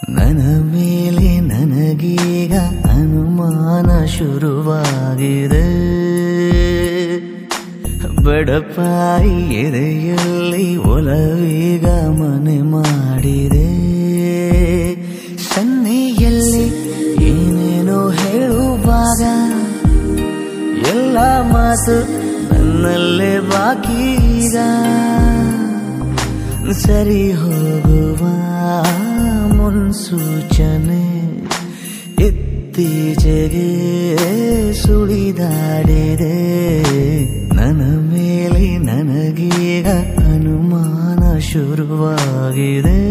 ನನ್ನ ಮೇಲೆ ನನಗೀಗ ಅನುಮಾನ ಶುರುವಾಗಿದೆ ಬಡಪಾಯಿ ಎದೆಯಲ್ಲಿ ಒಲವೀಗ ಮನೆ ಮಾಡಿದೆ ಸನ್ನೆಯಲ್ಲಿ ಏನೇನೋ ಹೇಳುವಾಗ ಎಲ್ಲ ಮಾತು ನನ್ನಲ್ಲೇ ಬಾಕಿ ಈಗ ಸರಿ ಹೋಗುವ ಮುನ್ಸೂಚನೆ ಇತ್ತೀಚೆಗೆ ಸುಳಿದಾಡಿದೆ ನನ್ನ ಮೇಲೆ ನನಗೀಗ ಅನುಮಾನ ಶುರುವಾಗಿದೆ